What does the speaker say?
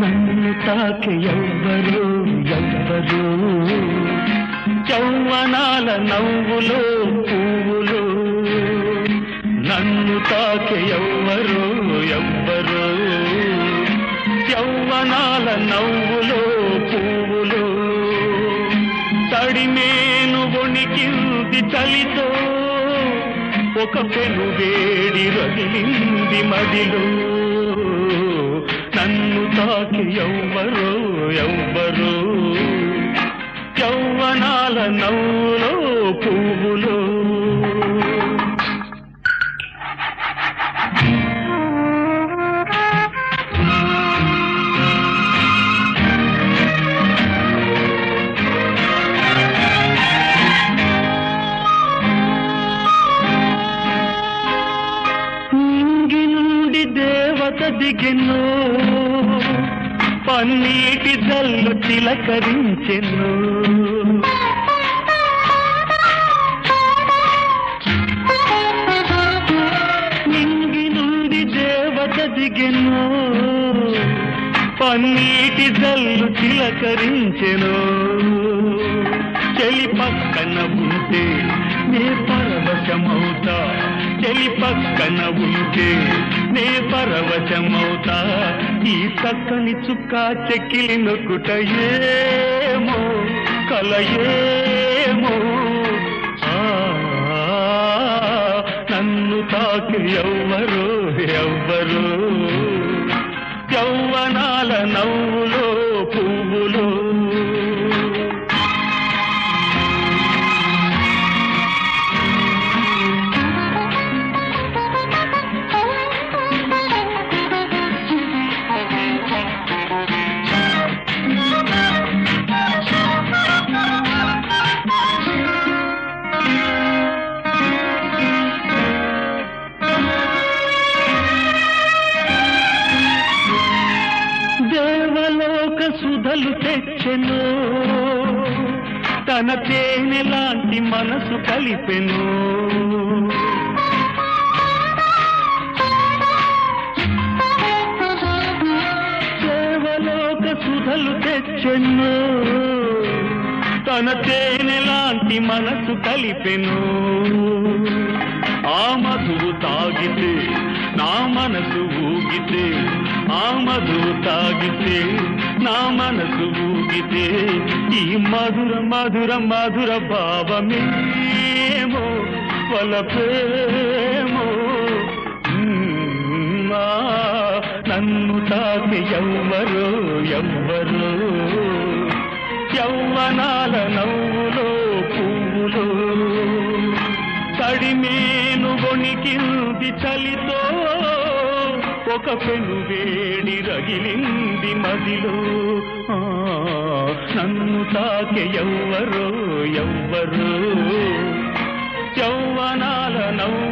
నన్ను తాకి ఎవ్వరు ఎవ్వరు చౌవనాల నవ్వులు పువ్వులు నన్ను తాకి ఎవ్వరు ఎవ్వరు యౌవనాల నవ్వులు పువ్వులు తడిమేను వణికింది చలితో ఒక పెను వేడి రగిలింది మదిలో నన్ను తాకి ఎవ్వరు ఎవ్వరు యౌవనాల నవ్వులో పువ్వులో నింగి నుండి దేవత దిగెను పన్నీటి జల్లు చిలకరించెను నింగి నుండి దేవత దిగెను పన్నీటి జల్లు చిలకరించెను చెలి పక్కన ఉంటే నే పరవశమవుతా చెలి పక్కన ఉంటే నే పరవశమవుతా ఈ చక్కని చుక్క చెక్కిలి నొక్కుట ఏమో కల ఏమో ఆ, నన్ను తాకి ఎవ్వరు ఎవ్వరు యౌవనాల నవ్వులో పువ్వులో దేవలోక సుధలు తెచ్చెను తన తేనె లాంటి మనసు కలిపెను దేవలోక సుధలు తెచ్చెను తన తేనె లాంటి మనసు కలిపెను ఆ మధువు తాగితే నా మనసు ఊగితే ఆ మధువు తాగితే నా మనసు ఊగితే ఈ మధుర మధుర మధుర భావమేమో వలపేమో మ్మ్, ఆ, నన్ను తాకి ఎవ్వరు ఎవ్వరు యౌవనాల నవ్వులో పువ్వులో తడిమేను వణికింది చలితో ఒక పెను వేడి రగిలింది మదిలో ఆ, నన్ను తాకె ఎవ్వరో ఎవ్వరు యౌవనాల నవ్వు